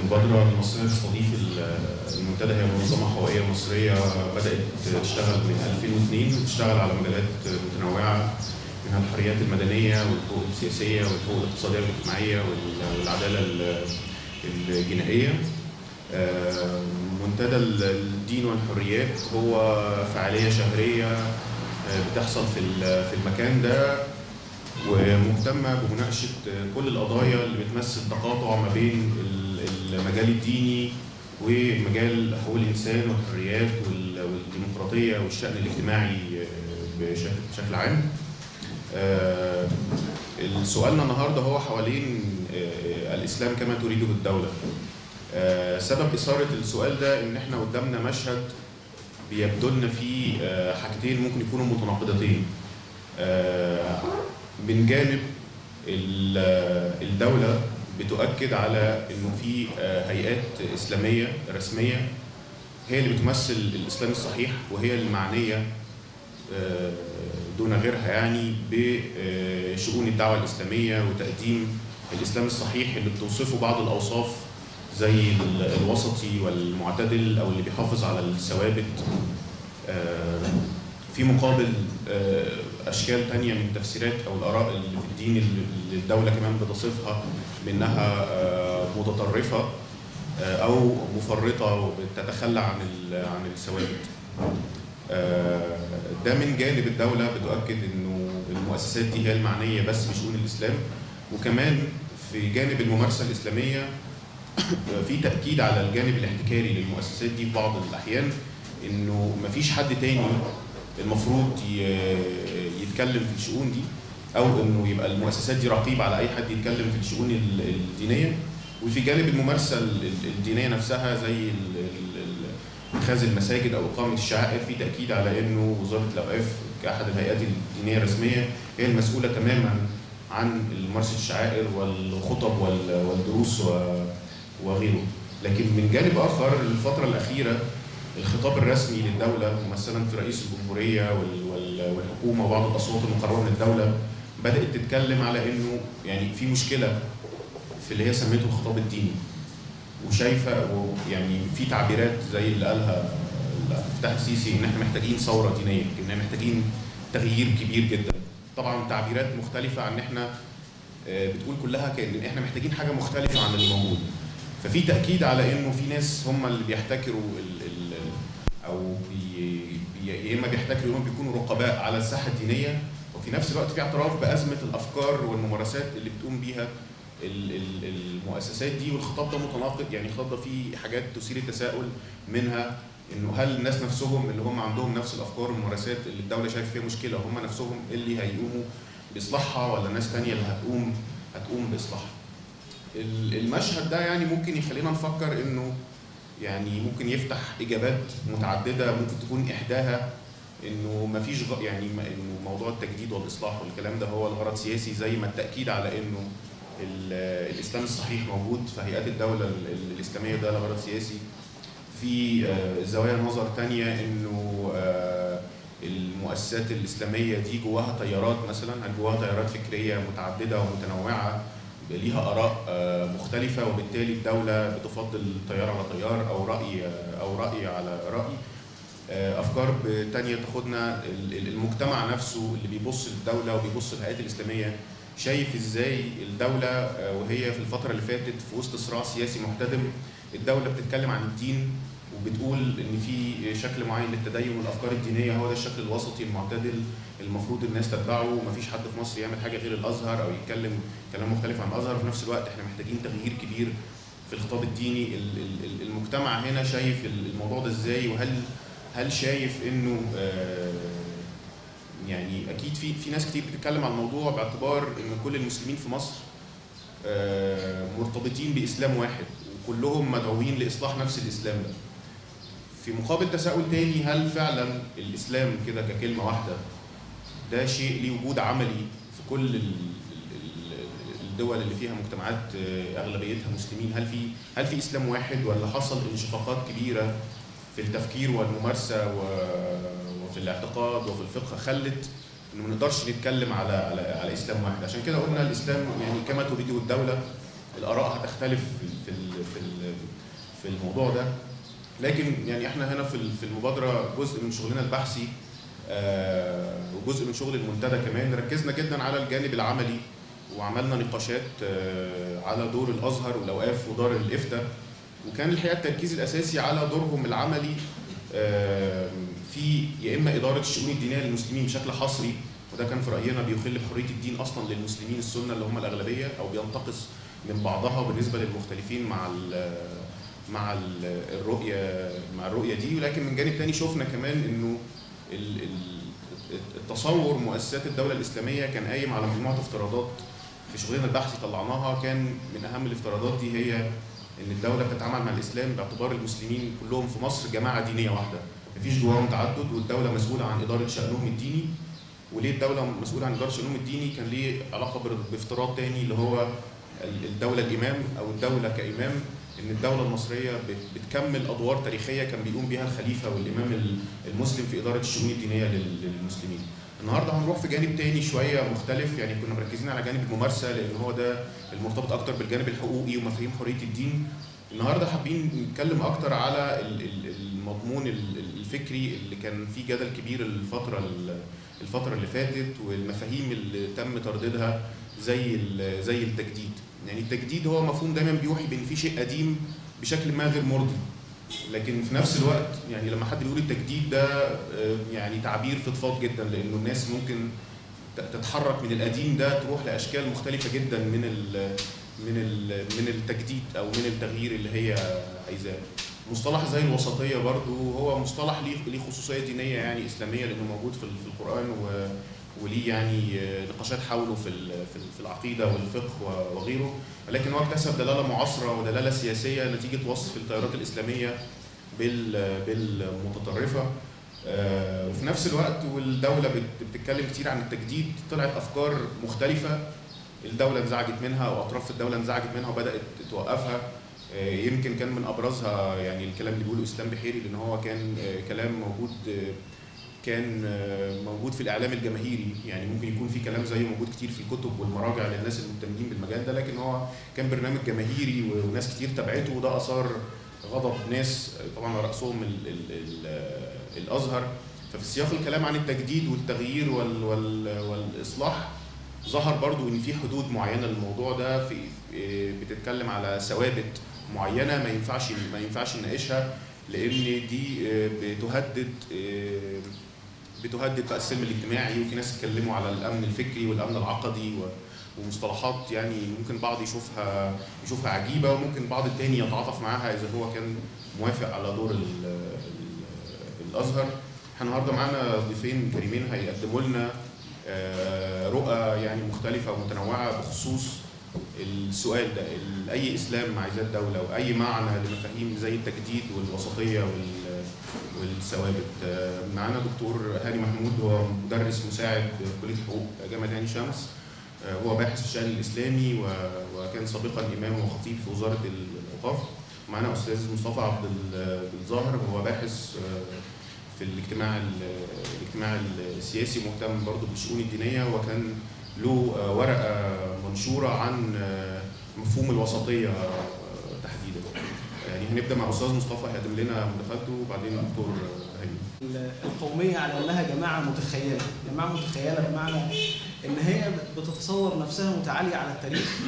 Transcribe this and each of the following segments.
المبادرة المصرية تستضيف المنتدى هي منظمة هوائية مصرية بدأت تشتغل من 2002 وتشتغل على مجالات متنوعة منها الحريات المدنية والحقوق السياسية والحقوق الاقتصادية والاجتماعية والعدالة الجنائية. منتدى الدين والحريات هو فعالية شهرية بتحصل في في المكان ده ومهتمة بمناقشة كل القضايا اللي بتمثل تقاطع ما بين المجال الديني ومجال حقوق الإنسان والحريات والديمقراطية والشأن الاجتماعي بشكل عام. سؤالنا النهارده هو حوالين الإسلام كما تريده الدولة. سبب إثارة السؤال ده إن إحنا قدامنا مشهد بيبدو لنا فيه حاجتين ممكن يكونوا متناقضتين. من جانب الدولة بتؤكد على انه في هيئات اسلاميه رسميه هي اللي بتمثل الاسلام الصحيح وهي المعنيه دون غيرها يعني بشؤون الدعوه الاسلاميه وتقديم الاسلام الصحيح اللي بتوصفه بعض الاوصاف زي الوسطي والمعتدل او اللي بيحافظ على الثوابت في مقابل اشكال تانية من التفسيرات او الاراء اللي في الدين اللي الدوله كمان بتصفها بانها متطرفه او مفرطه وبتتخلى عن عن الثوابت. ده من جانب الدوله بتؤكد انه المؤسسات دي هي المعنيه بس بشؤون الاسلام وكمان في جانب الممارسه الاسلاميه في تاكيد على الجانب الاحتكاري للمؤسسات دي في بعض الاحيان انه مفيش حد تاني المفروض يتكلم في الشؤون دي او انه يبقى المؤسسات دي رقيب على اي حد يتكلم في الشؤون الدينيه وفي جانب الممارسه الدينيه نفسها زي اتخاذ المساجد او اقامه الشعائر في تاكيد على انه وزاره الاوقاف كاحد الهيئات الدينيه الرسميه هي المسؤوله تماما عن ممارسه الشعائر والخطب والدروس وغيره لكن من جانب اخر الفتره الاخيره الخطاب الرسمي للدولة ممثلا في رئيس الجمهورية والحكومة وبعض الأصوات المقررة من الدولة بدأت تتكلم على إنه يعني في مشكلة في اللي هي سميته الخطاب الديني وشايفة يعني في تعبيرات زي اللي قالها فتح السيسي إن إحنا محتاجين ثورة دينية إن محتاجين تغيير كبير جدا طبعا تعبيرات مختلفة عن إحنا بتقول كلها كأن إحنا محتاجين حاجة مختلفة عن الموجود ففي تأكيد على إنه في ناس هم اللي بيحتكروا او بي بي يا اما بيحتكروا انهم بيكونوا رقباء على الساحه الدينيه وفي نفس الوقت في اعتراف بازمه الافكار والممارسات اللي بتقوم بيها المؤسسات دي والخطاب ده متناقض يعني الخطاب ده فيه حاجات تثير التساؤل منها انه هل الناس نفسهم اللي هم عندهم نفس الافكار والممارسات اللي الدوله شايفه فيها مشكله هم نفسهم اللي هيقوموا باصلاحها ولا ناس ثانيه اللي هتقوم هتقوم باصلاحها. المشهد ده يعني ممكن يخلينا نفكر انه يعني ممكن يفتح اجابات متعدده ممكن تكون احداها انه ما فيش يعني انه موضوع التجديد والاصلاح والكلام ده هو الغرض سياسي زي ما التاكيد على انه الاسلام الصحيح موجود في هيئات الدوله الاسلاميه ده غرض سياسي في زوايا نظر تانية انه المؤسسات الاسلاميه دي جواها تيارات مثلا جواها تيارات فكريه متعدده ومتنوعه ليها اراء مختلفه وبالتالي الدوله بتفضل تيار على تيار او راي او راي على راي افكار تانية تاخدنا المجتمع نفسه اللي بيبص للدوله وبيبص للهيئات الاسلاميه شايف ازاي الدوله وهي في الفتره اللي فاتت في وسط صراع سياسي محتدم الدوله بتتكلم عن الدين وبتقول ان في شكل معين للتدين والافكار الدينيه هو ده الشكل الوسطي المعتدل المفروض الناس تتبعه ومفيش حد في مصر يعمل حاجه غير الازهر او يتكلم كلام مختلف عن الازهر وفي نفس الوقت احنا محتاجين تغيير كبير في الخطاب الديني المجتمع هنا شايف الموضوع ده ازاي وهل هل شايف انه يعني اكيد في في ناس كتير بتتكلم عن الموضوع باعتبار ان كل المسلمين في مصر مرتبطين باسلام واحد وكلهم مدعوين لاصلاح نفس الاسلام ده في مقابل تساؤل تاني هل فعلا الاسلام كده ككلمه واحده ده شيء ليه وجود عملي في كل الدول اللي فيها مجتمعات اغلبيتها مسلمين هل في هل في اسلام واحد ولا حصل انشقاقات كبيره في التفكير والممارسه وفي الاعتقاد وفي الفقه خلت انه ما نقدرش نتكلم على على على اسلام واحد عشان كده قلنا الاسلام يعني كما تريده الدوله الاراء هتختلف في في في الموضوع ده لكن يعني احنا هنا في في المبادره جزء من شغلنا البحثي وجزء من شغل المنتدى كمان ركزنا جدا على الجانب العملي وعملنا نقاشات على دور الازهر والاوقاف ودار الافتاء وكان الحقيقه التركيز الاساسي على دورهم العملي في يا اما اداره الشؤون الدينيه للمسلمين بشكل حصري وده كان في راينا بيخل بحريه الدين اصلا للمسلمين السنه اللي هم الاغلبيه او بينتقص من بعضها بالنسبه للمختلفين مع ال مع ال الرؤيه مع الرؤيه دي ولكن من جانب تاني شفنا كمان انه التصور مؤسسات الدوله الاسلاميه كان قايم على مجموعه افتراضات في شغلنا البحثي طلعناها كان من اهم الافتراضات دي هي ان الدوله بتتعامل مع الاسلام باعتبار المسلمين كلهم في مصر جماعه دينيه واحده مفيش جواهم تعدد والدوله مسؤوله عن اداره شانهم الديني وليه الدوله مسؤوله عن اداره شانهم الديني كان ليه علاقه بافتراض تاني اللي هو الدوله الامام او الدوله كامام ان الدوله المصريه بتكمل ادوار تاريخيه كان بيقوم بها الخليفه والامام المسلم في اداره الشؤون الدينيه للمسلمين. النهارده هنروح في جانب تاني شويه مختلف يعني كنا مركزين على جانب الممارسه لان هو ده المرتبط اكتر بالجانب الحقوقي ومفاهيم حريه الدين. النهارده حابين نتكلم اكتر على المضمون الفكري اللي كان فيه جدل كبير الفتره الفتره اللي فاتت والمفاهيم اللي تم ترديدها زي زي التجديد. يعني التجديد هو مفهوم دايما بيوحي بان في شيء قديم بشكل ما غير مرضي لكن في نفس الوقت يعني لما حد بيقول التجديد ده يعني تعبير فضفاض جدا لانه الناس ممكن تتحرك من القديم ده تروح لاشكال مختلفه جدا من ال من ال من التجديد او من التغيير اللي هي عايزاه مصطلح زي الوسطيه برضو هو مصطلح ليه ليه خصوصيه دينيه يعني اسلاميه لانه موجود في القران و وليه يعني نقاشات حوله في في العقيده والفقه وغيره ولكن هو اكتسب دلاله معاصره ودلاله سياسيه نتيجه وصف التيارات الاسلاميه بالمتطرفه وفي نفس الوقت والدوله بتتكلم كتير عن التجديد طلعت افكار مختلفه الدوله انزعجت منها او اطراف الدوله انزعجت منها وبدات توقفها يمكن كان من ابرزها يعني الكلام اللي بيقوله اسلام بحيري لان هو كان كلام موجود كان موجود في الاعلام الجماهيري يعني ممكن يكون في كلام زيه موجود كتير في الكتب والمراجع للناس المهتمين بالمجال ده لكن هو كان برنامج جماهيري وناس كتير تابعته وده اثار غضب ناس طبعا على راسهم ال ال ال الازهر ففي سياق الكلام عن التجديد والتغيير وال وال والاصلاح ظهر برضو ان في حدود معينه للموضوع ده في بتتكلم على ثوابت معينه ما ينفعش ما ينفعش نناقشها لان دي بتهدد بتهدد بقى السلم الاجتماعي وفي ناس اتكلموا على الامن الفكري والامن العقدي ومصطلحات يعني ممكن بعض يشوفها يشوفها عجيبه وممكن بعض التاني يتعاطف معاها اذا هو كان موافق على دور ال ال الازهر احنا النهارده معانا ضيفين كريمين هيقدموا لنا رؤى يعني مختلفه ومتنوعه بخصوص السؤال ده اي اسلام عايزاه الدوله واي معنى لمفاهيم زي التجديد والوسطيه والثوابت معانا دكتور هاني محمود هو مدرس مساعد في كليه الحقوق جامعه عين شمس هو باحث في الشان الاسلامي وكان سابقا امام وخطيب في وزاره الاوقاف معانا استاذ مصطفى عبد الظاهر وهو باحث في الاجتماع الاجتماع السياسي مهتم برضه بالشؤون الدينيه وكان له ورقه منشوره عن مفهوم الوسطيه تحديدا يعني هنبدا مع استاذ مصطفى هيقدم لنا مداخلته وبعدين الدكتور هاني القوميه على انها جماعه متخيله جماعه متخيله بمعنى ان هي بتتصور نفسها متعاليه على التاريخ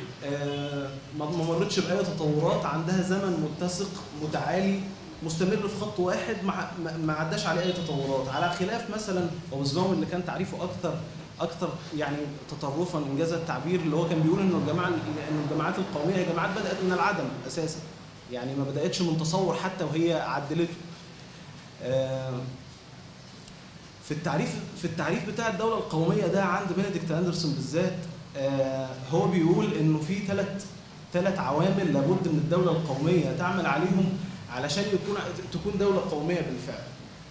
ما مرتش باي تطورات عندها زمن متسق متعالي مستمر في خط واحد ما عداش عليه اي تطورات على خلاف مثلا ومزباوم اللي كان تعريفه اكثر اكثر يعني تطرفا انجاز التعبير اللي هو كان بيقول انه الجماعه ان الجماعات القوميه هي جماعات بدات من العدم اساسا يعني ما بداتش من تصور حتى وهي عدلته في التعريف في التعريف بتاع الدوله القوميه ده عند بنديكت اندرسون بالذات هو بيقول انه في ثلاث ثلاث عوامل لابد ان الدوله القوميه تعمل عليهم علشان يكون تكون دوله قوميه بالفعل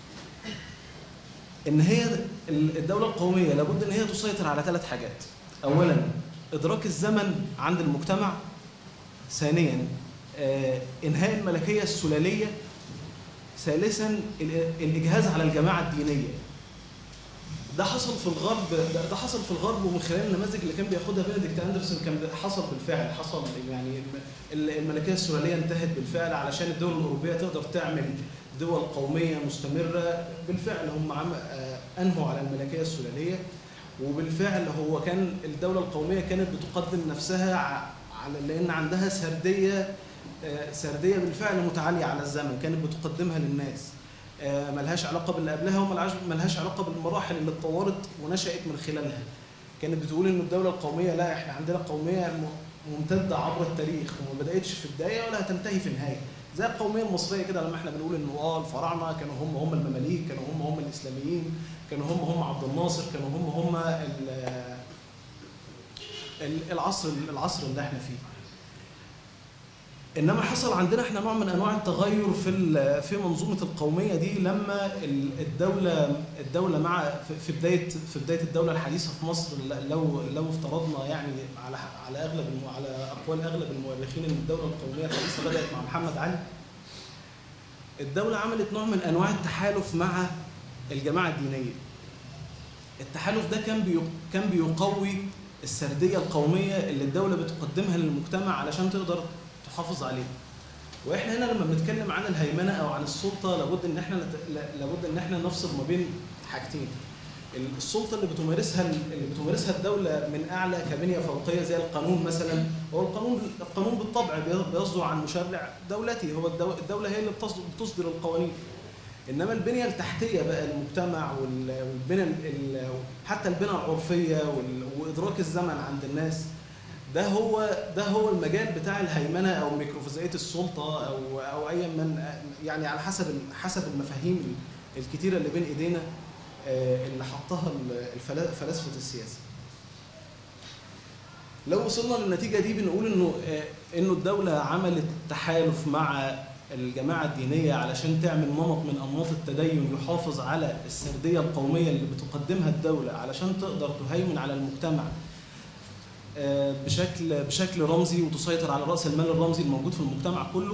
ان هي الدوله القوميه لابد ان هي تسيطر على ثلاث حاجات اولا ادراك الزمن عند المجتمع ثانيا انهاء الملكيه السلاليه ثالثا الاجهاز على الجماعه الدينيه ده حصل في الغرب ده, ده حصل في الغرب ومن خلال النماذج اللي كان بياخدها بنديكت اندرسون كان حصل بالفعل حصل يعني الملكيه السورياليه انتهت بالفعل علشان الدول الاوروبيه تقدر تعمل دول قوميه مستمره بالفعل هم عم انهوا على الملكيه السورياليه وبالفعل هو كان الدوله القوميه كانت بتقدم نفسها على لان عندها سرديه سرديه بالفعل متعاليه على الزمن كانت بتقدمها للناس ملهاش علاقه باللي قبلها وملهاش علاقه بالمراحل اللي اتطورت ونشات من خلالها كانت بتقول ان الدوله القوميه لا احنا عندنا قوميه ممتده عبر التاريخ وما بداتش في بدايه ولا هتنتهي في نهايه زي القوميه المصريه كده لما احنا بنقول انه اه الفراعنه كانوا هم هم المماليك كانوا هم هم الاسلاميين كانوا هم هم عبد الناصر كانوا هم هم العصر العصر اللي احنا فيه انما حصل عندنا احنا نوع من انواع التغير في في منظومه القوميه دي لما الدوله الدوله مع في بدايه في بدايه الدوله الحديثه في مصر لو لو افترضنا يعني على على اغلب على اقوال اغلب المؤرخين ان الدوله القوميه الحديثه بدات مع محمد علي الدوله عملت نوع من انواع التحالف مع الجماعه الدينيه التحالف ده كان بي كان بيقوي السرديه القوميه اللي الدوله بتقدمها للمجتمع علشان تقدر تحافظ عليه واحنا هنا لما بنتكلم عن الهيمنه او عن السلطه لابد ان احنا لابد ان احنا نفصل ما بين حاجتين السلطه اللي بتمارسها اللي بتمارسها الدوله من اعلى كبنيه فوقيه زي القانون مثلا هو القانون القانون بالطبع بيصدر عن مشرع دولتي هو الدوله هي اللي بتصدر القوانين انما البنيه التحتيه بقى المجتمع والبنى حتى البنى العرفيه وادراك الزمن عند الناس ده هو ده هو المجال بتاع الهيمنه او ميكروفيزيقيه السلطه او او ايا من يعني على حسب حسب المفاهيم الكتيره اللي بين ايدينا اللي حطها فلاسفه السياسه. لو وصلنا للنتيجه دي بنقول انه انه الدوله عملت تحالف مع الجماعه الدينيه علشان تعمل نمط من انماط التدين يحافظ على السرديه القوميه اللي بتقدمها الدوله علشان تقدر تهيمن على المجتمع بشكل بشكل رمزي وتسيطر على راس المال الرمزي الموجود في المجتمع كله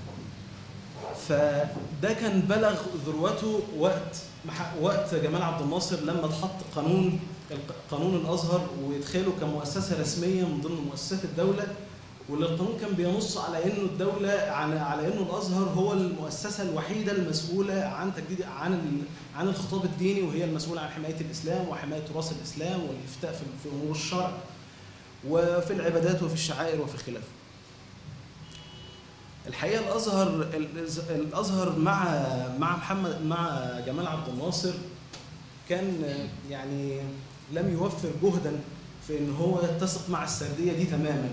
فده كان بلغ ذروته وقت وقت جمال عبد الناصر لما اتحط قانون قانون الازهر ويدخله كمؤسسه رسميه من ضمن مؤسسات الدوله واللي القانون كان بينص على انه الدوله على على انه الازهر هو المؤسسه الوحيده المسؤوله عن تجديد عن عن الخطاب الديني وهي المسؤوله عن حمايه الاسلام وحمايه تراث الاسلام والافتاء في امور الشرع وفي العبادات وفي الشعائر وفي خلافه. الحقيقه الازهر الازهر مع مع محمد مع جمال عبد الناصر كان يعني لم يوفر جهدا في ان هو يتسق مع السرديه دي تماما.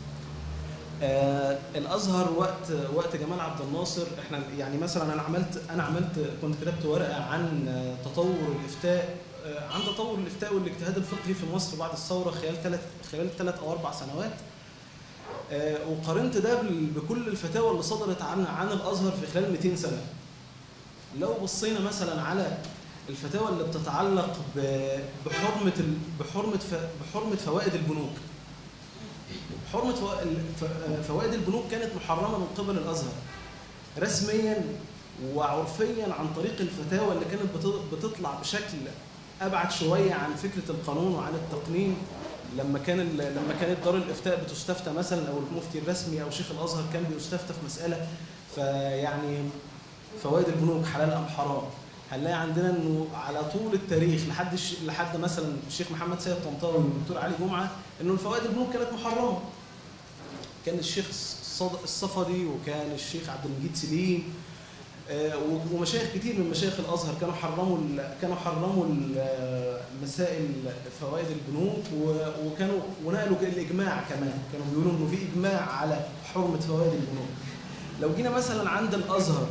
آه الازهر وقت وقت جمال عبد الناصر احنا يعني مثلا انا عملت انا عملت كنت كتبت ورقه عن تطور الافتاء عن تطور الافتاء والاجتهاد الفقهي في مصر بعد الثوره خلال ثلاث خلال ثلاث او اربع سنوات وقارنت ده بكل الفتاوى اللي صدرت عن عن الازهر في خلال 200 سنه لو بصينا مثلا على الفتاوى اللي بتتعلق بحرمه بحرمه بحرمه فوائد البنوك حرمه فوائد البنوك كانت محرمه من قبل الازهر رسميا وعرفيا عن طريق الفتاوى اللي كانت بتطلع بشكل ابعد شويه عن فكره القانون وعن التقنين لما كان لما كانت دار الافتاء بتستفتى مثلا او المفتي الرسمي او شيخ الازهر كان بيستفتى في مساله فيعني فوائد البنوك حلال ام حرام هنلاقي عندنا انه على طول التاريخ لحد الش... لحد مثلا الشيخ محمد سيد طنطاوي والدكتور علي جمعه انه الفوائد البنوك كانت محرمه كان الشيخ الصفدي وكان الشيخ عبد المجيد سليم ومشايخ كتير من مشايخ الازهر كانوا حرموا كانوا حرموا مسائل فوائد البنوك وكانوا ونقلوا الاجماع كمان كانوا بيقولوا انه في اجماع على حرمه فوائد البنوك لو جينا مثلا عند الازهر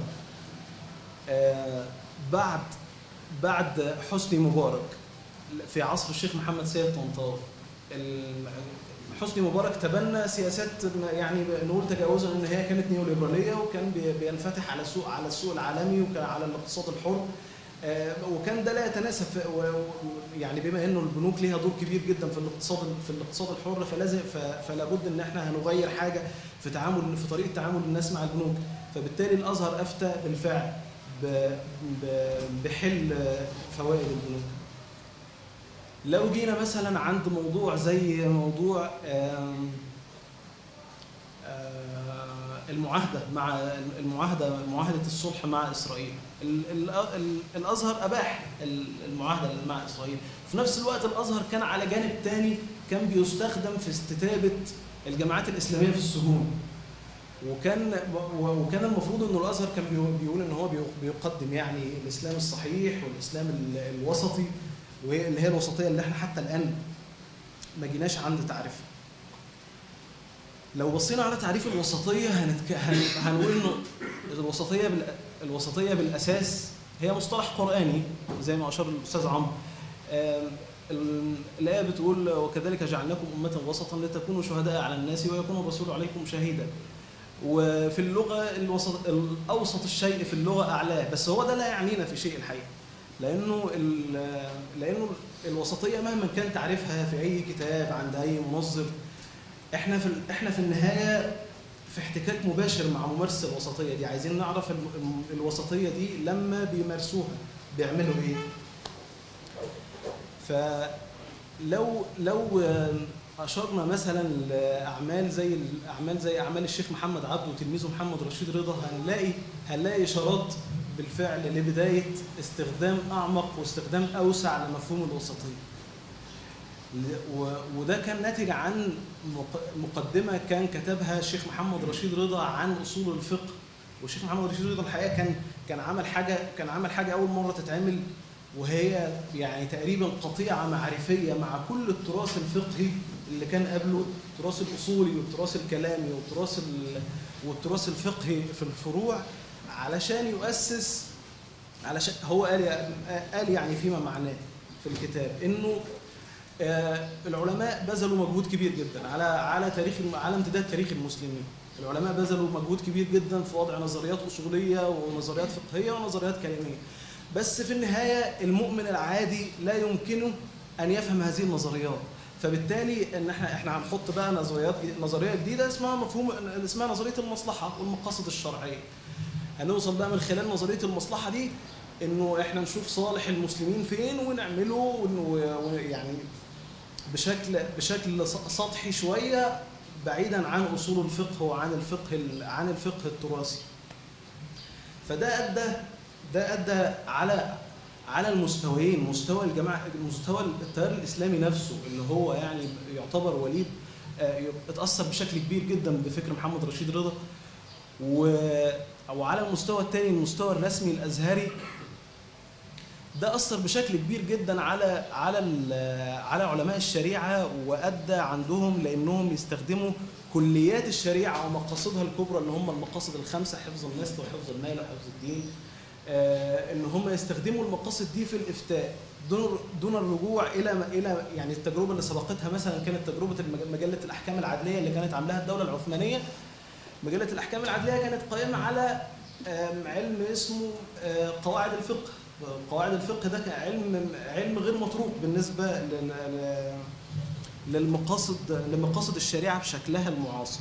بعد بعد حسني مبارك في عصر الشيخ محمد سيد طنطاوي حسني مبارك تبنى سياسات يعني نقول تجاوزا ان هي كانت نيوليبراليه وكان بينفتح على السوق على السوق العالمي وعلى الاقتصاد الحر وكان ده لا يتناسب يعني بما انه البنوك ليها دور كبير جدا في الاقتصاد في الاقتصاد الحر فلازم فلا بد ان احنا هنغير حاجه في تعامل في طريقه تعامل الناس مع البنوك فبالتالي الازهر افتى بالفعل بحل فوائد البنوك لو جينا مثلا عند موضوع زي موضوع آم، آه، المعاهده مع المعاهده معاهده الصلح مع اسرائيل ال- ال- ال- الازهر اباح ال- المعاهده مع اسرائيل في نفس الوقت الازهر كان على جانب تاني كان بيستخدم في استتابه الجماعات الاسلاميه في السجون وكان و- وكان المفروض انه الازهر كان بيقول- بيقول ان هو بيق- بيقدم يعني الاسلام الصحيح والاسلام ال- الوسطي واللي هي الوسطيه اللي احنا حتى الان ما جيناش عند تعريفها. لو بصينا على تعريف الوسطيه هنتك... هن... هنقول انه الوسطيه بال... الوسطيه بالاساس هي مصطلح قراني زي ما اشار الاستاذ عمرو. آم، ال- الآية بتقول وكذلك جعلناكم أمة وسطا لتكونوا شهداء على الناس ويكون الرسول عليكم شهيدا وفي اللغة الوسط الأوسط الشيء في اللغة أعلاه بس هو ده لا يعنينا في شيء الحقيقة لأنه ال- لأنه الوسطية مهما كان تعريفها في أي كتاب عند أي منظر احنا في ال- احنا في النهاية في احتكاك مباشر مع ممارسة الوسطية دي عايزين نعرف ال- ال- الوسطية دي لما بيمارسوها بيعملوا ايه فلو لو اشرنا مثلا لاعمال زي الاعمال زي اعمال الشيخ محمد عبده وتلميذه محمد رشيد رضا هنلاقي هنلاقي اشارات بالفعل لبدايه استخدام اعمق واستخدام اوسع لمفهوم الوسطيه ل- و- وده كان ناتج عن مق- مقدمه كان كتبها الشيخ محمد رشيد رضا عن اصول الفقه والشيخ محمد رشيد رضا الحقيقه كان كان عمل حاجه كان عمل حاجه اول مره تتعمل وهي يعني تقريبا قطيعه معرفيه مع كل التراث الفقهي اللي كان قبله التراث الاصولي والتراث الكلامي والتراث ال- والتراث الفقهي في الفروع علشان يؤسس علشان هو قال قال يعني فيما معناه في الكتاب انه آه، العلماء بذلوا مجهود كبير جدا على على تاريخ الم- على امتداد تاريخ المسلمين العلماء بذلوا مجهود كبير جدا في وضع نظريات اصوليه ونظريات فقهيه ونظريات كلاميه بس في النهايه المؤمن العادي لا يمكنه ان يفهم هذه النظريات فبالتالي ان احنا احنا هنحط بقى نظريات نظريه جديده اسمها مفهوم اسمها نظريه المصلحه والمقاصد الشرعيه هنوصل بقى من خلال نظريه المصلحه دي انه احنا نشوف صالح المسلمين فين ونعمله وإنه- ويعني بشكل بشكل س- سطحي شويه بعيدا عن اصول الفقه وعن الفقه ال- عن الفقه التراثي فده ادى ده ادى على على المستويين مستوى الجماعه مستوى التيار الاسلامي نفسه اللي هو يعني يعتبر وليد آه، اتاثر بشكل كبير جدا بفكر محمد رشيد رضا و وعلى المستوى الثاني المستوى الرسمي الازهري ده اثر بشكل كبير جدا على على ال- على علماء الشريعه وادى عندهم لانهم يستخدموا كليات الشريعه ومقاصدها الكبرى اللي هم المقاصد الخمسه حفظ النسل وحفظ المال وحفظ الدين آه، ان هم يستخدموا المقاصد دي في الافتاء دون دون الرجوع الى الى يعني التجربه اللي سبقتها مثلا كانت تجربه المج- مجله الاحكام العدليه اللي كانت عاملاها الدوله العثمانيه مجله الاحكام العدليه كانت قائمه على آم، علم اسمه آه، قواعد الفقه قواعد الفقه ده كان علم علم غير مطروق بالنسبه لل- ل- للمقاصد لمقاصد الشريعه بشكلها المعاصر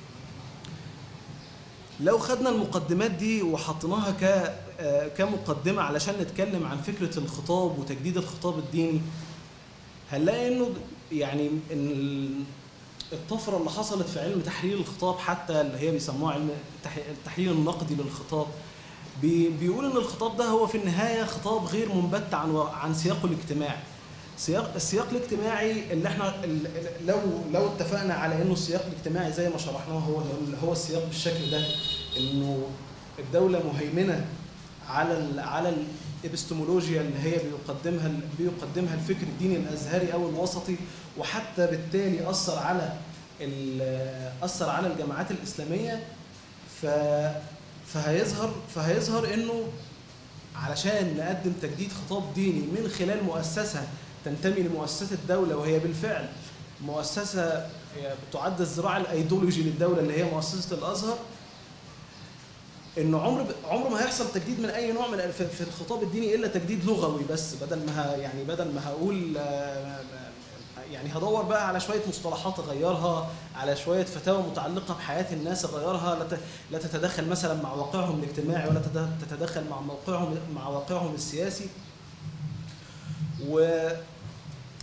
لو خدنا المقدمات دي وحطيناها ك آه، كمقدمه علشان نتكلم عن فكره الخطاب وتجديد الخطاب الديني هنلاقي انه يعني ان ال- الطفره اللي حصلت في علم تحليل الخطاب حتى اللي هي بيسموها علم التح- التحليل النقدي للخطاب بي- بيقول ان الخطاب ده هو في النهايه خطاب غير منبت عن عن سياقه الاجتماعي سياق السياق الاجتماعي اللي احنا ال- ال- لو لو اتفقنا على انه السياق الاجتماعي زي ما شرحناه هو هو السياق بالشكل ده انه الدوله مهيمنه على ال على الابستمولوجيا اللي هي بيقدمها بيقدمها الفكر الديني الازهري او الوسطي وحتى بالتالي اثر على ال- اثر على الجماعات الاسلاميه ف فهيظهر فهيظهر انه علشان نقدم تجديد خطاب ديني من خلال مؤسسه تنتمي لمؤسسات الدوله وهي بالفعل مؤسسه تعد الذراع الايديولوجي للدوله اللي هي مؤسسه الازهر انه عمر عمر ما هيحصل تجديد من اي نوع من ال- في في الخطاب الديني الا تجديد لغوي بس بدل ما ه- يعني بدل ما هقول آه، يعني هدور بقى على شويه مصطلحات اغيرها على شويه فتاوى متعلقه بحياه الناس اغيرها لا ت- لا تتدخل مثلا مع واقعهم الاجتماعي ولا تت- تتدخل مع موقعهم مع واقعهم السياسي و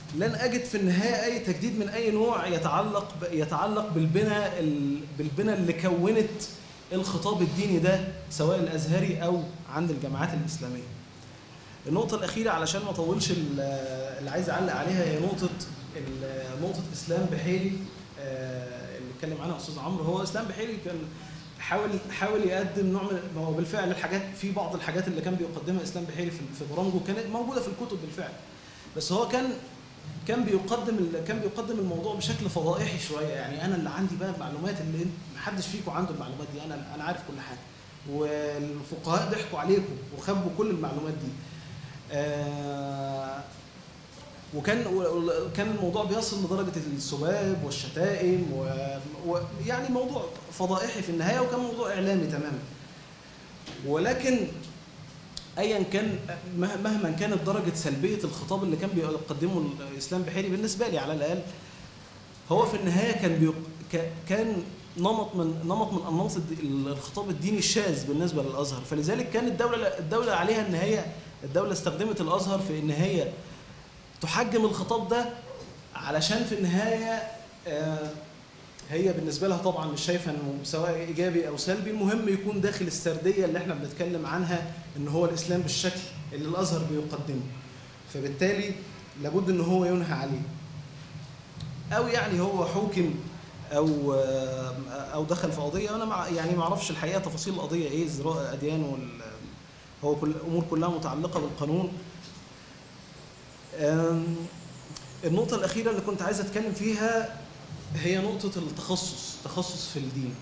لن اجد في النهايه اي تجديد من اي نوع يتعلق ب- يتعلق بالبنى ال- بالبنى اللي كونت الخطاب الديني ده سواء الازهري او عند الجامعات الاسلاميه. النقطه الاخيره علشان ما اطولش ال- اللي عايز اعلق عليها هي نقطه ال- نقطه اسلام بحيري آه، اللي اتكلم عنها استاذ عمرو هو اسلام بحيري كان حاول حاول يقدم نوع من ما هو بالفعل الحاجات في بعض الحاجات اللي كان بيقدمها اسلام بحيري في في برامجه كانت موجوده في الكتب بالفعل بس هو كان كان بيقدم ال- كان بيقدم الموضوع بشكل فضائحي شويه يعني انا اللي عندي بقى المعلومات اللي انت- محدش فيكم عنده المعلومات دي انا انا عارف كل حاجه والفقهاء ضحكوا عليكم وخبوا كل المعلومات دي آه وكان كان الموضوع بيصل لدرجه السباب والشتائم و- ويعني موضوع فضائحي في النهايه وكان موضوع اعلامي تماما ولكن ايا كان مه- مهما كانت درجه سلبيه الخطاب اللي كان بيقدمه الاسلام بحيري بالنسبه لي على الاقل هو في النهايه كان بيق... ك- كان نمط من نمط من انماط الد- الخطاب الديني الشاذ بالنسبه للازهر فلذلك كانت الدوله الدوله عليها ان هي الدوله استخدمت الازهر في ان هي تحجم الخطاب ده علشان في النهايه آه، هي بالنسبه لها طبعا مش شايفه انه سواء ايجابي او سلبي المهم يكون داخل السرديه اللي احنا بنتكلم عنها ان هو الاسلام بالشكل اللي الازهر بيقدمه فبالتالي لابد ان هو ينهى عليه او يعني هو حوكم او آه، او دخل في قضيه انا مع يعني ما اعرفش الحقيقه تفاصيل القضيه ايه ازراء الاديان وال هو كل الامور كلها متعلقه بالقانون آم، النقطه الاخيره اللي كنت عايز اتكلم فيها هي نقطة التخصص تخصص في الدين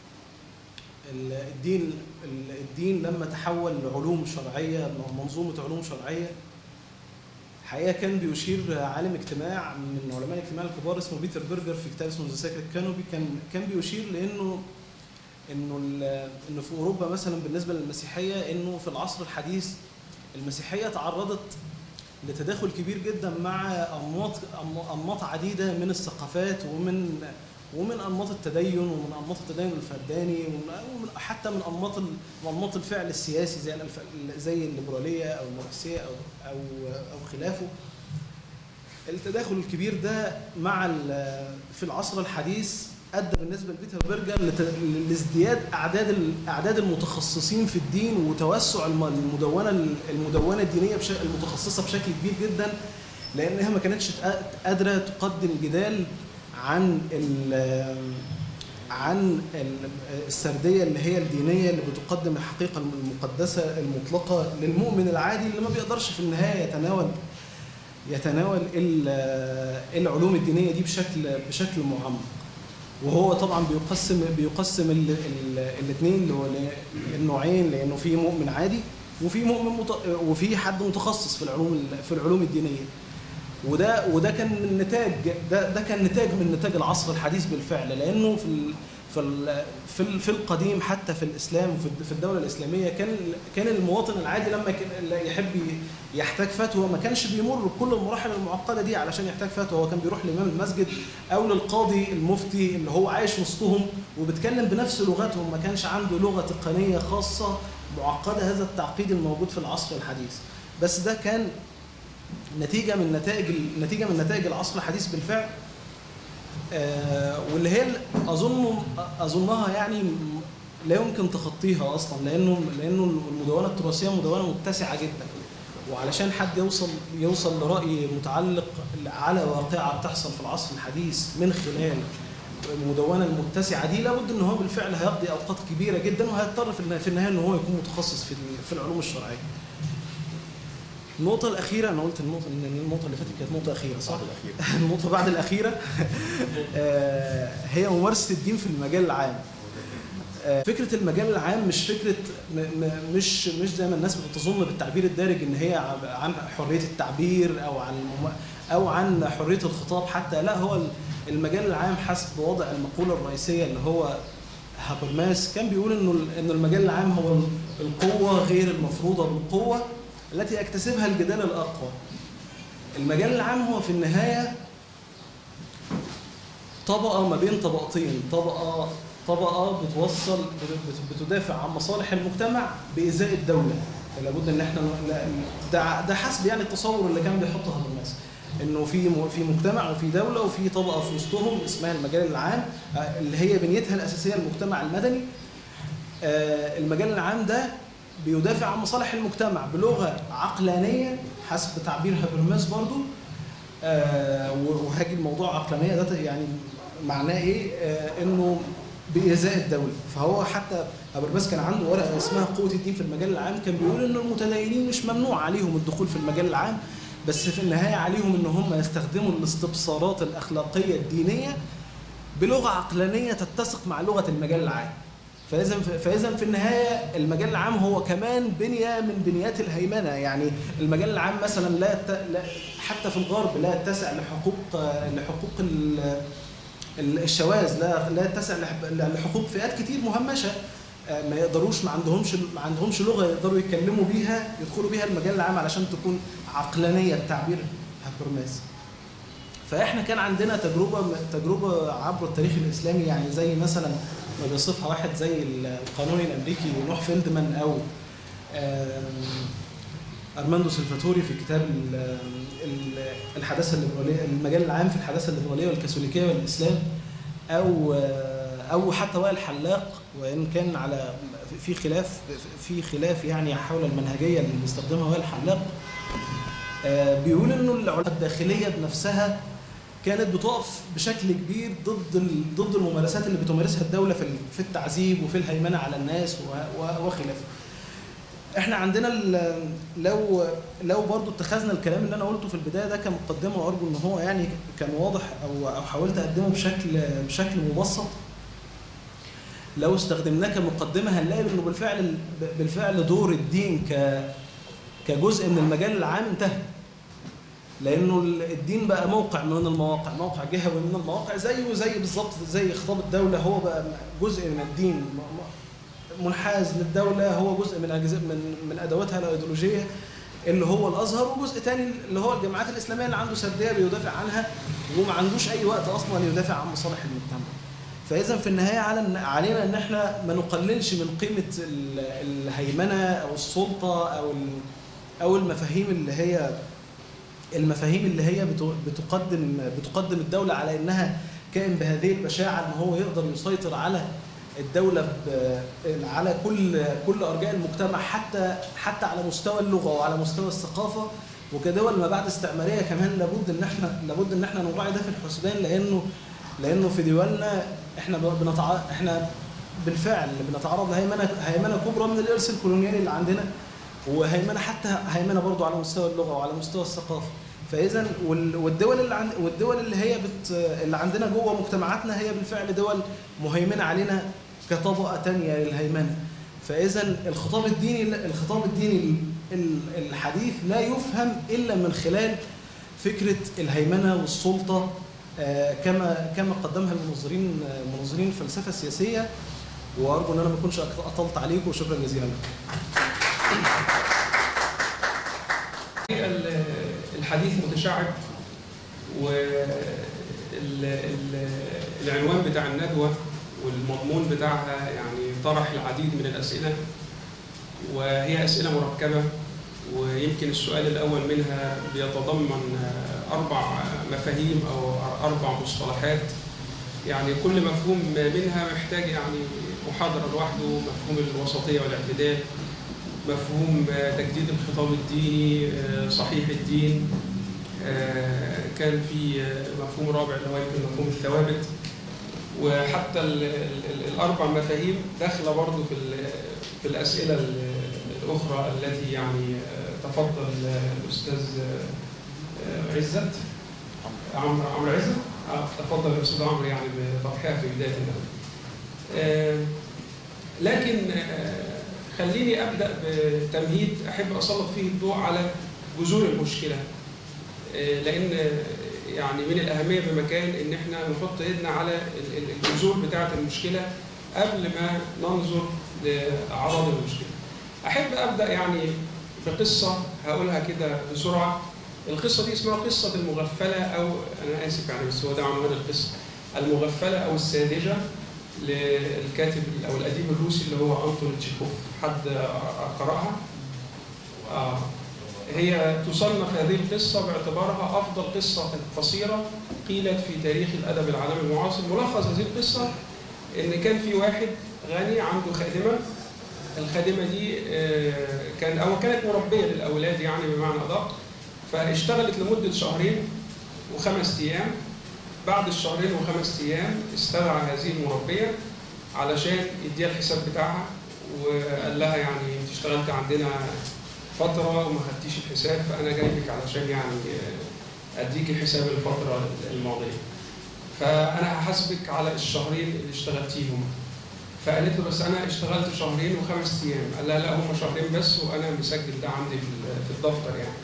ال- الدين ال- الدين لما تحول لعلوم شرعية منظومة علوم شرعية حقيقة كان بيشير عالم اجتماع من علماء الاجتماع الكبار اسمه بيتر برجر في كتاب اسمه ذا ساكريد كانوبي كان كان بيشير لانه انه ال- انه في اوروبا مثلا بالنسبه للمسيحيه انه في العصر الحديث المسيحيه تعرضت لتداخل كبير جدا مع انماط أم- انماط عديده من الثقافات ومن ومن انماط التدين ومن انماط التدين الفرداني ومن ومن حتى من انماط ال- انماط الفعل السياسي زي الألف- زي الليبراليه او الماركسيه او او او خلافه التداخل الكبير ده مع ال- في العصر الحديث ادى بالنسبه لبيتر برجر لت- لازدياد اعداد ال- اعداد المتخصصين في الدين وتوسع الم- المدونه المدونه الدينيه بش- المتخصصه بشكل كبير جدا لانها ما كانتش تق- قادره تقدم جدال عن ال- عن ال- السرديه اللي هي الدينيه اللي بتقدم الحقيقه المقدسه المطلقه للمؤمن العادي اللي ما بيقدرش في النهايه يتناول يتناول ال- العلوم الدينيه دي بشكل بشكل معمق وهو طبعا بيقسم بيقسم الاثنين النوعين لانه في مؤمن عادي وفي مؤمن مت... وفي حد متخصص في العلوم ال- في العلوم الدينيه وده وده كان من نتاج ده ده كان نتاج من نتاج العصر الحديث بالفعل لانه في ال... في ال... في ال- في القديم حتى في الاسلام وفي الد- في الدوله الاسلاميه كان كان المواطن العادي لما كان- يحب ي- يحتاج فتوى ما كانش بيمر بكل المراحل المعقده دي علشان يحتاج فتوى هو كان بيروح لامام المسجد او للقاضي المفتي اللي هو عايش وسطهم وبيتكلم بنفس لغتهم ما كانش عنده لغه تقنيه خاصه معقده هذا التعقيد الموجود في العصر الحديث بس ده كان نتيجه من نتائج نتيجه من نتائج العصر الحديث بالفعل آه، واللي هي اظن اظنها يعني م- لا يمكن تخطيها اصلا لانه لانه المدونه التراثيه مدونه متسعه جدا وعلشان حد يوصل يوصل لراي متعلق على واقعه بتحصل في العصر الحديث من خلال المدونه المتسعه دي لابد ان هو بالفعل هيقضي اوقات كبيره جدا وهيضطر في النهايه- في النهايه ان هو يكون متخصص في ال- في العلوم الشرعيه. النقطة الأخيرة أنا قلت النقطة إن النقطة اللي فاتت كانت نقطة أخيرة صح؟ بعد الاخير النقطة بعد الأخيرة آه، هي ممارسة الدين في المجال العام. آه، فكرة المجال العام مش فكرة م- م- مش مش زي ما الناس بتظن بالتعبير الدارج إن هي عن- عن حرية التعبير أو عن المم- أو عن حرية الخطاب حتى لا هو المجال العام حسب وضع المقولة الرئيسية اللي هو هابرماس كان بيقول إنه ال- إنه المجال العام هو القوة غير المفروضة بالقوة التي يكتسبها الجدال الأقوى. المجال العام هو في النهاية طبقة ما بين طبقتين طبقة طبقة بتوصل بت- بتدافع عن مصالح المجتمع بإزاء الدولة فلا بد ان احنا ن- لا- ده ده حسب يعني التصور اللي كان بيحطه هابرماس انه في م- في مجتمع وفي دوله وفي طبقه في وسطهم اسمها المجال العام آه، اللي هي بنيتها الاساسيه المجتمع المدني آه، المجال العام ده بيدافع عن مصالح المجتمع بلغه عقلانيه حسب تعبير هابرماس برضو آه، وهاجي الموضوع عقلانيه ده يعني معناه ايه؟ آه، انه بإزاء الدولة فهو حتى هابرماس كان عنده ورقة اسمها قوة الدين في المجال العام كان بيقول إن المتدينين مش ممنوع عليهم الدخول في المجال العام بس في النهاية عليهم إن هم يستخدموا الاستبصارات الأخلاقية الدينية بلغة عقلانية تتسق مع لغة المجال العام فإذا فإذا في النهاية المجال العام هو كمان بنية من بنيات الهيمنة يعني المجال العام مثلا لا, يت... لا حتى في الغرب لا يتسع لحقوق لحقوق ال... ال- الشواذ لا لا يتسع لح- لحقوق فئات كتير مهمشه آه، ما يقدروش ما عندهمش ما عندهمش لغه يقدروا يتكلموا بيها يدخلوا بيها المجال العام علشان تكون عقلانيه بتعبير هابرماس فاحنا كان عندنا تجربه تجربه عبر التاريخ الاسلامي يعني زي مثلا ما بيصفها واحد زي القانوني الامريكي نوح فيلدمان او آم، ارماندو سلفاتوري في كتاب ال- ال- الحداثه الليبراليه المجال العام في الحداثه الليبراليه والكاثوليكيه والاسلام او او حتى وائل حلاق وان كان على في خلاف في خلاف يعني حول المنهجيه اللي بيستخدمها وائل حلاق آه، بيقول انه العلاقه الداخليه بنفسها كانت بتقف بشكل كبير ضد ال- ضد الممارسات اللي بتمارسها الدوله في ال- في التعذيب وفي الهيمنه على الناس و- و- وخلافه. احنا عندنا ال- لو لو برضو اتخذنا الكلام اللي انا قلته في البدايه ده كمقدمه وارجو ان هو يعني كان واضح او او حاولت اقدمه بشكل بشكل مبسط لو استخدمناه كمقدمه هنلاقي انه بالفعل بالفعل دور الدين ك كجزء من المجال العام انتهى لانه الدين بقى موقع من المواقع موقع جهوي من المواقع زيه زي بالظبط زي خطاب الدوله هو بقى جزء من الدين م- م- منحاز للدوله هو جزء من أجزاء من من ادواتها الايديولوجيه اللي هو الازهر وجزء تاني اللي هو الجماعات الاسلاميه اللي عنده سرديه بيدافع عنها وما عندوش اي وقت اصلا يدافع عن مصالح المجتمع. فاذا في النهايه على علينا ان احنا ما نقللش من قيمه ال- الهيمنه او السلطه او ال- او المفاهيم اللي هي المفاهيم اللي هي بت- بتقدم بتقدم الدوله على انها كائن بهذه البشاعه ان هو يقدر يسيطر على الدوله ب- على كل كل ارجاء المجتمع حتى حتى على مستوى اللغه وعلى مستوى الثقافه وكدول ما بعد استعماريه كمان لابد ان احنا لابد ان احنا نراعي ده في الحسبان لانه لانه في دولنا احنا بنتع... احنا بالفعل بنتعرض لهيمنه هيمنه كبرى من الارث الكولونيالي اللي عندنا وهيمنه حتى هيمنه برضو على مستوى اللغه وعلى مستوى الثقافه فاذا وال- والدول اللي عند والدول اللي هي بت اللي عندنا جوه مجتمعاتنا هي بالفعل دول مهيمنه علينا كطبقه تانية للهيمنه فاذا الخطاب الديني الخطاب الديني ال- الحديث لا يفهم الا من خلال فكره الهيمنه والسلطه آه، كما كما قدمها المنظرين آه، منظرين الفلسفه السياسيه وارجو ان انا ما اكونش اطلت عليكم وشكرا جزيلا لكم ال- الحديث متشعب والعنوان بتاع الندوة والمضمون بتاعها يعني طرح العديد من الأسئلة وهي أسئلة مركبة ويمكن السؤال الأول منها بيتضمن أربع مفاهيم أو أربع مصطلحات يعني كل مفهوم منها محتاج يعني محاضرة لوحده مفهوم الوسطية والاعتدال مفهوم تجديد الخطاب الديني صحيح الدين كان في مفهوم رابع اللي هو يمكن مفهوم الثوابت وحتى ال ال الاربع مفاهيم داخله برضه في في الاسئله الاخرى التي يعني تفضل الاستاذ عزت عمرو عمرو عزت آه تفضل الاستاذ عمرو يعني بطرحها في بدايه الندوه لكن خليني ابدا بتمهيد احب اسلط فيه الضوء على جذور المشكله لان يعني من الاهميه بمكان ان احنا نحط ايدنا على الجذور بتاعه المشكله قبل ما ننظر لاعراض المشكله. احب ابدا يعني بقصه هقولها كده بسرعه القصه دي اسمها قصه المغفله او انا اسف يعني بس هو ده عنوان القصه المغفله او الساذجه للكاتب او الاديب الروسي اللي هو انطون تشيخوف حد قراها؟ آه. هي تصنف هذه القصة باعتبارها أفضل قصة قصيرة قيلت في تاريخ الأدب العالمي المعاصر ملخص هذه القصة إن كان في واحد غني عنده خادمة الخادمة دي آه، كان أو كانت مربية للأولاد يعني بمعنى أدق فاشتغلت لمدة شهرين وخمس أيام بعد الشهرين وخمس أيام استدعى هذه المربية علشان يديها الحساب بتاعها وقال لها يعني انت اشتغلت عندنا فترة وما خدتيش الحساب فأنا جاي لك علشان يعني آه، أديكي حساب الفترة الماضية. فأنا هحاسبك على الشهرين اللي اشتغلتيهم. فقالت له بس أنا اشتغلت شهرين وخمس أيام. قال لها لا هم شهرين بس وأنا مسجل ده عندي في ال- في الدفتر يعني.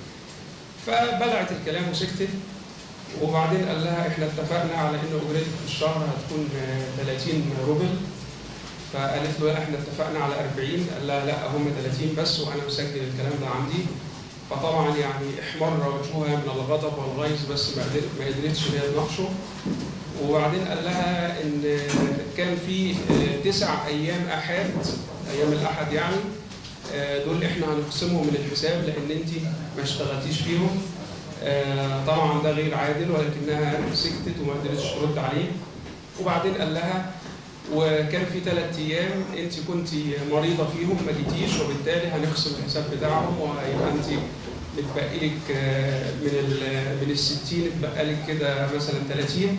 فبلعت الكلام وسكتت وبعدين قال لها احنا اتفقنا على ان اجرتك في الشهر هتكون آه، 30 روبل فقالت له لا احنا اتفقنا على 40 قال لها لا هم 30 بس وانا مسجل الكلام ده عندي فطبعا يعني احمر وجهها من الغضب والغيظ بس ما قدر- ما قدرتش ان هي تناقشه وبعدين قال لها ان كان في آه، تسع ايام احاد ايام الاحد يعني آه، دول احنا هنقسمهم من الحساب لان انت ما اشتغلتيش فيهم آه، طبعا ده غير عادل ولكنها سكتت وما قدرتش ترد عليه وبعدين قال لها وكان في ثلاث ايام انت كنت مريضه فيهم ما جيتيش وبالتالي هنقسم الحساب بتاعهم وهيبقى انت متبقي لك آه، من ال من ال 60 اتبقى لك كده مثلا 30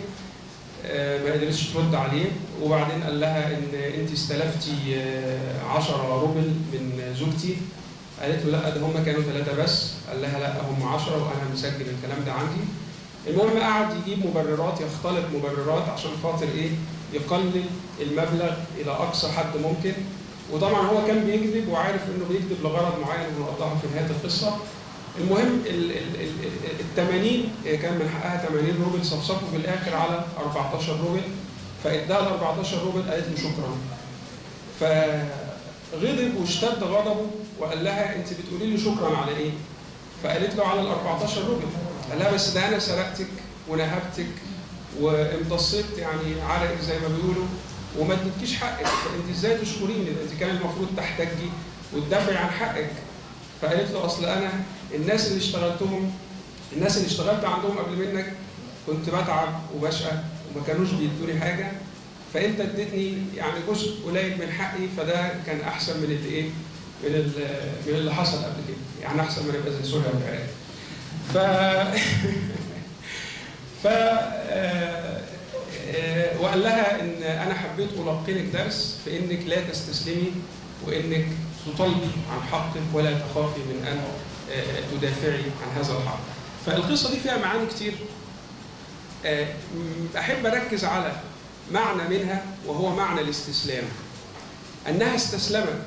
آه، ما قدرتش ترد عليه وبعدين قال لها ان انت استلفتي آه، 10 روبل من زوجتي قالت له لا ده هم كانوا ثلاثة بس قال لها لا هم 10 وانا مسجل الكلام ده عندي المهم قعد يجيب مبررات يختلط مبررات عشان خاطر ايه يقلل المبلغ الى اقصى حد ممكن وطبعا هو كان بيكذب وعارف انه بيكذب لغرض معين ونوضحه في نهايه القصه المهم ال ال ال ال 80 هي كان من حقها 80 روبل صفصفوا في الاخر على 14 روبل فاداها ال 14 روبل قالت له شكرا فغضب واشتد غضبه وقال لها انت بتقولي لي شكرا على ايه؟ فقالت له على ال 14 روبل قال لها بس ده انا سرقتك ونهبتك وامتصيت يعني عرقك زي ما بيقولوا وما اديتكيش حقك فانت ازاي تشكريني ده انت كان المفروض تحتجي وتدافعي عن حقك فقالت له اصل انا الناس اللي اشتغلتهم الناس اللي اشتغلت عندهم قبل منك كنت بتعب وبشقى وما كانوش بيدوني حاجه فانت اديتني يعني جزء قليل من حقي فده كان احسن من اللي ايه من ال- من اللي حصل قبل كده يعني احسن ما نبقى زي سوريا والعراق ف ف آه، آه، وقال لها ان انا حبيت القنك درس في انك لا تستسلمي وانك تطلبي عن حقك ولا تخافي من ان آه، تدافعي عن هذا الحق. فالقصه دي فيها معاني كتير آه، م- احب اركز على معنى منها وهو معنى الاستسلام. انها استسلمت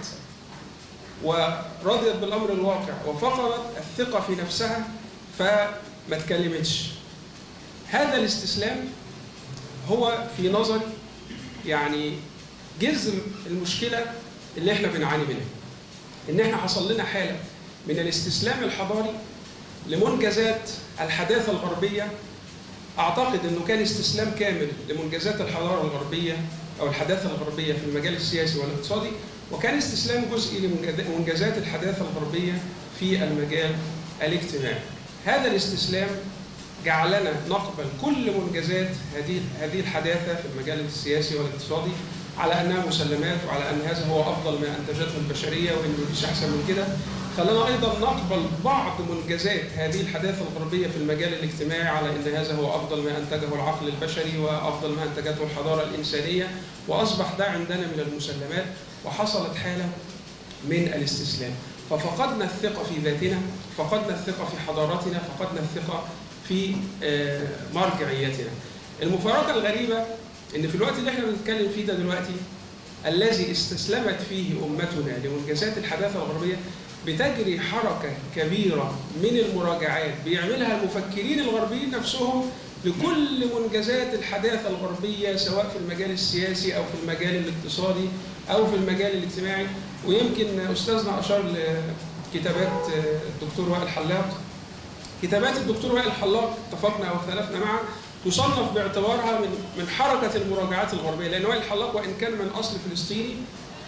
ورضيت بالامر الواقع وفقدت الثقه في نفسها فما اتكلمتش. هذا الاستسلام هو في نظري يعني جذر المشكله اللي احنا بنعاني منها. ان احنا حصل لنا حاله من الاستسلام الحضاري لمنجزات الحداثه الغربيه اعتقد انه كان استسلام كامل لمنجزات الحضاره الغربيه او الحداثه الغربيه في المجال السياسي والاقتصادي وكان استسلام جزئي لمنجزات الحداثه الغربيه في المجال الاجتماعي. هذا الاستسلام جعلنا نقبل كل منجزات هذه هذه الحداثه في المجال السياسي والاقتصادي على انها مسلمات وعلى ان هذا هو افضل ما انتجته البشريه وان مفيش احسن من كده خلانا ايضا نقبل بعض منجزات هذه الحداثه الغربيه في المجال الاجتماعي على ان هذا هو افضل ما انتجه العقل البشري وافضل ما انتجته الحضاره الانسانيه واصبح ده عندنا من المسلمات وحصلت حاله من الاستسلام ففقدنا الثقه في ذاتنا فقدنا الثقه في حضارتنا فقدنا الثقه في آه، مرجعيتنا المفارقه الغريبه ان في الوقت اللي احنا بنتكلم فيه ده دلوقتي الذي استسلمت فيه امتنا لمنجزات الحداثه الغربيه بتجري حركه كبيره من المراجعات بيعملها المفكرين الغربيين نفسهم لكل منجزات الحداثه الغربيه سواء في المجال السياسي او في المجال الاقتصادي او في المجال الاجتماعي ويمكن استاذنا اشار لكتابات الدكتور وائل حلاق كتابات الدكتور وائل حلاق اتفقنا او اختلفنا معه تصنف باعتبارها من من حركه المراجعات الغربيه لان وائل حلاق وان كان من اصل فلسطيني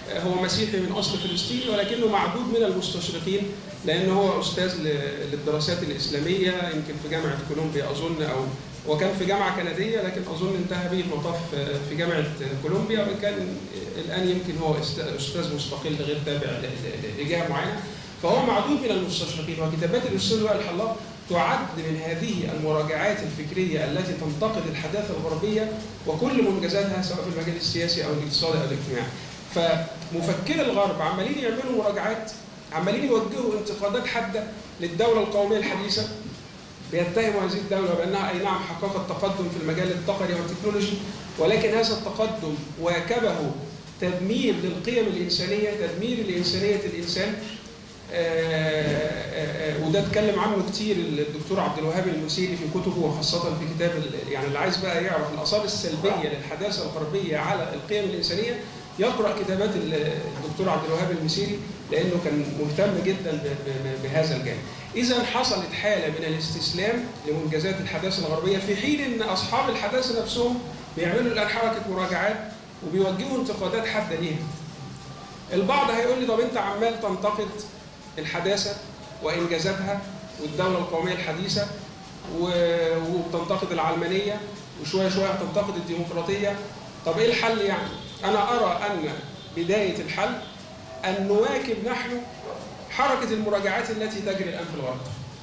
هو مسيحي من اصل فلسطيني ولكنه معدود من المستشرقين لانه هو استاذ ل- للدراسات الاسلاميه يمكن في جامعه كولومبيا اظن او وكان في جامعه كنديه لكن اظن انتهى به المطاف في جامعه كولومبيا وكان الان يمكن هو است- استاذ مستقل غير تابع ل- ل- لجهه معينه فهو معدود من المستشرقين وكتابات الاستاذ وائل الحلاق تعد من هذه المراجعات الفكريه التي تنتقد الحداثه الغربيه وكل منجزاتها سواء في المجال السياسي او الاقتصادي او الاجتماعي. فمفكري الغرب عمالين يعملوا مراجعات عمالين يوجهوا انتقادات حاده للدوله القوميه الحديثه بيتهموا هذه الدوله بانها اي نعم حققت تقدم في المجال التقني والتكنولوجي ولكن هذا التقدم واكبه تدمير للقيم الانسانيه، تدمير لانسانيه الانسان آه، آه، آه، وده اتكلم عنه كتير الدكتور عبد الوهاب المسيري في كتبه وخاصه في كتاب ال- يعني اللي عايز بقى يعرف الاثار السلبيه للحداثه الغربيه على القيم الانسانيه يقرا كتابات ال- الدكتور عبد الوهاب المسيري لانه كان مهتم جدا ب- ب- بهذا الجانب. اذا حصلت حاله من الاستسلام لمنجزات الحداثه الغربيه في حين ان اصحاب الحداثه نفسهم بيعملوا الان حركه مراجعات وبيوجهوا انتقادات حاده ليها. البعض هيقول لي طب انت عمال تنتقد الحداثه وانجازاتها والدوله القوميه الحديثه و- وبتنتقد العلمانيه وشويه شويه هتنتقد الديمقراطيه طب ايه الحل يعني؟ انا ارى ان بدايه الحل ان نواكب نحن حركه المراجعات التي تجري الان في الغرب.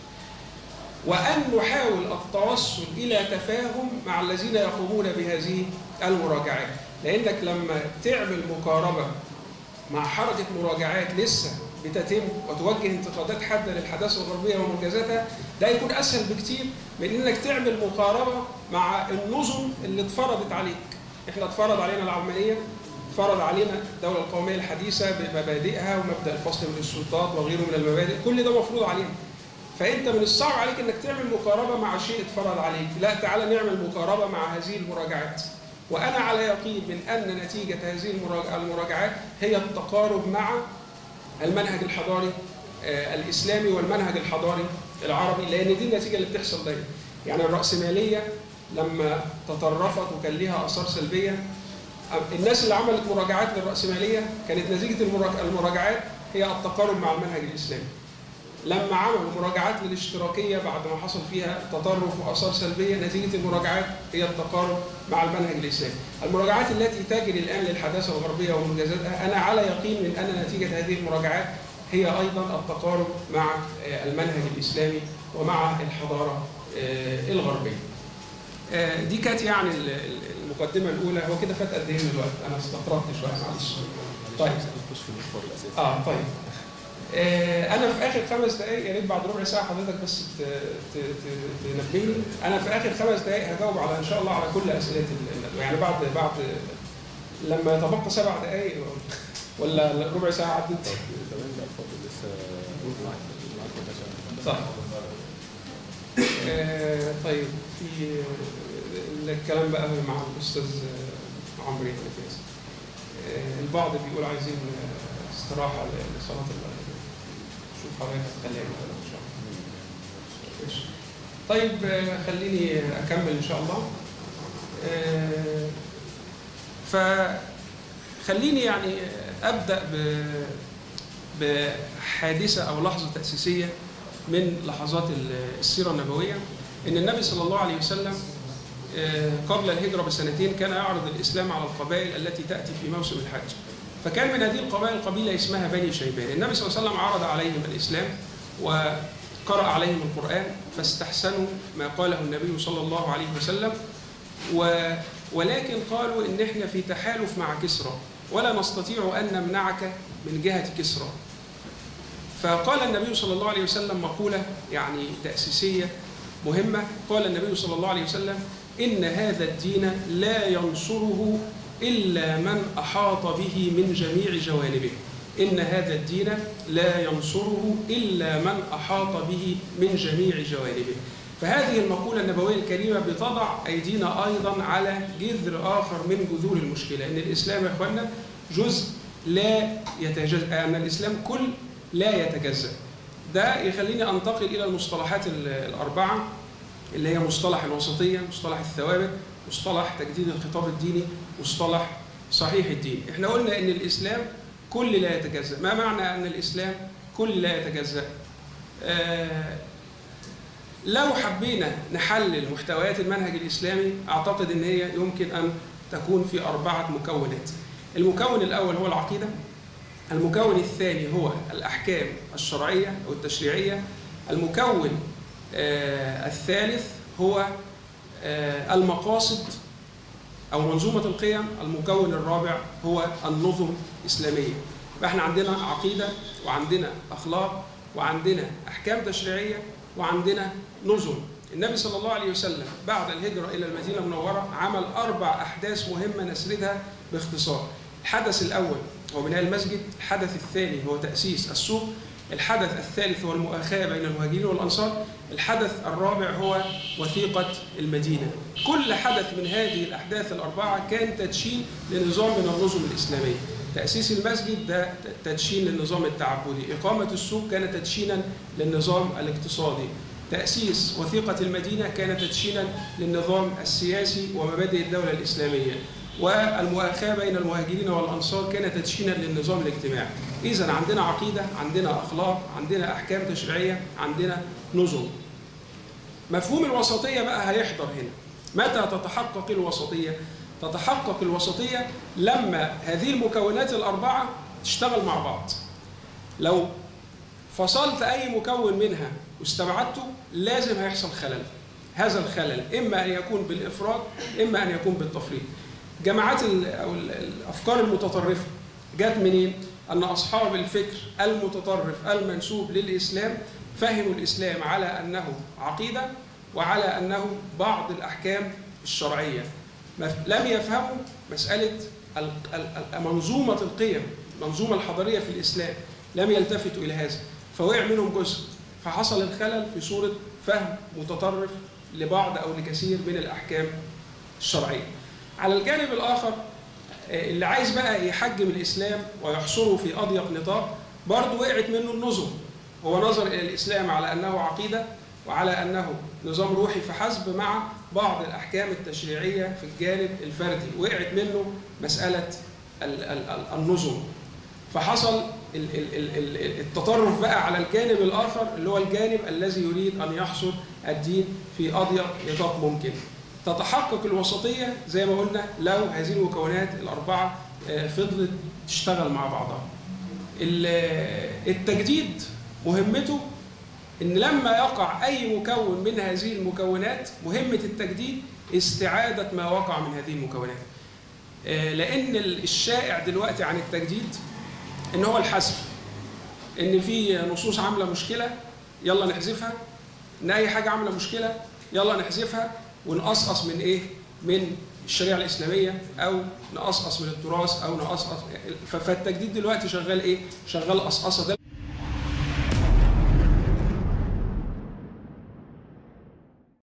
وان نحاول التوصل الى تفاهم مع الذين يقومون بهذه المراجعات، لانك لما تعمل مقاربه مع حركه مراجعات لسه بتتم وتوجه انتقادات حاده للحداثه الغربيه ومنجزاتها ده يكون اسهل بكتير من انك تعمل مقاربه مع النظم اللي اتفرضت عليك. احنا اتفرض علينا العلمانيه فرض علينا الدوله القوميه الحديثه بمبادئها ومبدا الفصل من السلطات وغيره من المبادئ، كل ده مفروض علينا. فانت من الصعب عليك انك تعمل مقاربه مع شيء اتفرض عليك، لا تعالى نعمل مقاربه مع هذه المراجعات. وانا على يقين من ان نتيجه هذه المراجع- المراجعات هي التقارب مع المنهج الحضاري آه، الاسلامي والمنهج الحضاري العربي لان دي النتيجه اللي بتحصل دايما. يعني الراسماليه لما تطرفت وكان لها اثار سلبيه الناس اللي عملت مراجعات للراسماليه كانت نتيجه المراج- المراجعات هي التقارب مع المنهج الاسلامي. لما عملوا مراجعات للاشتراكيه بعد ما حصل فيها تطرف واثار سلبيه نتيجه المراجعات هي التقارب مع المنهج الاسلامي. المراجعات التي تجري الان للحداثه الغربيه ومنجزاتها انا على يقين من ان نتيجه هذه المراجعات هي ايضا التقارب مع آه، المنهج الاسلامي ومع الحضاره آه، الغربيه. آه، دي كانت يعني ال- ال- المقدمه الاولى هو كده فات قد ايه من الوقت؟ انا استطردت شويه معلش. طيب اه طيب آه، انا في اخر خمس دقائق يا ريت بعد ربع ساعه حضرتك بس ت- ت- ت- تنبهني انا في اخر خمس دقائق هجاوب على ان شاء الله على كل اسئله ال- يعني بعد بعد لما يتبقى سبع دقائق ولا ربع ساعه عدت صح آه، طيب في آه، الكلام بقى مع الاستاذ آه، عمرو نفاس آه، البعض بيقول عايزين آه، استراحه ل- لصلاه المغرب شوف حضرتك هتخليها كده ان شاء الله ماشي. طيب آه، خليني اكمل ان شاء الله آه، فخليني يعني ابدا ب بحادثه او لحظه تاسيسيه من لحظات السيره النبويه ان النبي صلى الله عليه وسلم آه، قبل الهجره بسنتين كان يعرض الاسلام على القبائل التي تاتي في موسم الحج. فكان من هذه القبائل قبيله اسمها بني شيبان، النبي صلى الله عليه وسلم عرض عليهم الاسلام وقرأ عليهم القرآن فاستحسنوا ما قاله النبي صلى الله عليه وسلم و ولكن قالوا ان احنا في تحالف مع كسرى ولا نستطيع ان نمنعك من جهه كسرى. فقال النبي صلى الله عليه وسلم مقوله يعني تاسيسيه مهمه قال النبي صلى الله عليه وسلم ان هذا الدين لا ينصره الا من احاط به من جميع جوانبه. ان هذا الدين لا ينصره الا من احاط به من جميع جوانبه. فهذه المقولة النبوية الكريمة بتضع أيدينا أيضا على جذر آخر من جذور المشكلة إن الإسلام يا إخواننا جزء لا يتجزأ أن الإسلام كل لا يتجزأ ده يخليني أنتقل إلى المصطلحات ال- الأربعة اللي هي مصطلح الوسطية مصطلح الثوابت مصطلح تجديد الخطاب الديني مصطلح صحيح الدين احنا قلنا ان الاسلام كل لا يتجزأ ما معنى أن الإسلام كل لا يتجزأ آه، لو حبينا نحلل محتويات المنهج الإسلامي أعتقد أن هي يمكن أن تكون في أربعة مكونات المكون الأول هو العقيدة المكون الثاني هو الأحكام الشرعية أو التشريعية المكون آه، الثالث هو آه، المقاصد أو منظومة القيم المكون الرابع هو النظم الإسلامية فإحنا عندنا عقيدة وعندنا أخلاق وعندنا أحكام تشريعية وعندنا نظم النبي صلى الله عليه وسلم بعد الهجرة إلى المدينة المنورة عمل أربع أحداث مهمة نسردها باختصار الحدث الأول هو بناء المسجد الحدث الثاني هو تأسيس السوق الحدث الثالث هو المؤاخاة بين المهاجرين والأنصار الحدث الرابع هو وثيقة المدينة كل حدث من هذه الأحداث الأربعة كان تدشين لنظام من النظم الإسلامية تأسيس المسجد ده تدشين للنظام التعبدي إقامة السوق كان تدشينا للنظام الاقتصادي تأسيس وثيقة المدينة كان تدشينا للنظام السياسي ومبادئ الدولة الإسلامية والمؤاخاة بين المهاجرين والأنصار كان تدشينا للنظام الاجتماعي إذا عندنا عقيدة عندنا أخلاق عندنا أحكام تشريعية عندنا نظم مفهوم الوسطية بقى هيحضر هنا متى تتحقق الوسطية؟ تتحقق الوسطية لما هذه المكونات الأربعة تشتغل مع بعض لو فصلت أي مكون منها واستبعدته لازم هيحصل خلل هذا الخلل إما أن يكون بالإفراد إما أن يكون بالتفريط جماعات أو الأفكار المتطرفة جت منين؟ أن أصحاب الفكر المتطرف المنسوب للإسلام فهموا الإسلام على أنه عقيدة وعلى أنه بعض الأحكام الشرعية لم يفهموا مسألة منظومة القيم المنظومة الحضارية في الإسلام لم يلتفتوا إلى هذا فوقع منهم جزء فحصل الخلل في صورة فهم متطرف لبعض أو لكثير من الأحكام الشرعية على الجانب الآخر اللي عايز بقى يحجم الإسلام ويحصره في أضيق نطاق برضه وقعت منه النظم هو نظر إلى الإسلام على أنه عقيدة وعلى أنه نظام روحي فحسب مع بعض الأحكام التشريعية في الجانب الفردي وقعت منه مسألة النظم فحصل التطرف بقى على الجانب الآخر اللي هو الجانب الذي يريد أن يحصر الدين في أضيق نطاق ممكن تتحقق الوسطية زي ما قلنا لو هذه المكونات الأربعة فضلت تشتغل مع بعضها التجديد مهمته ان لما يقع اي مكون من هذه المكونات مهمه التجديد استعاده ما وقع من هذه المكونات لان الشائع دلوقتي عن التجديد ان هو الحذف ان في نصوص عامله مشكله يلا نحذفها ان اي حاجه عامله مشكله يلا نحذفها ونقصقص من ايه من الشريعه الاسلاميه او نقصقص من التراث او نقصقص فالتجديد دلوقتي شغال ايه شغال قصقصه ده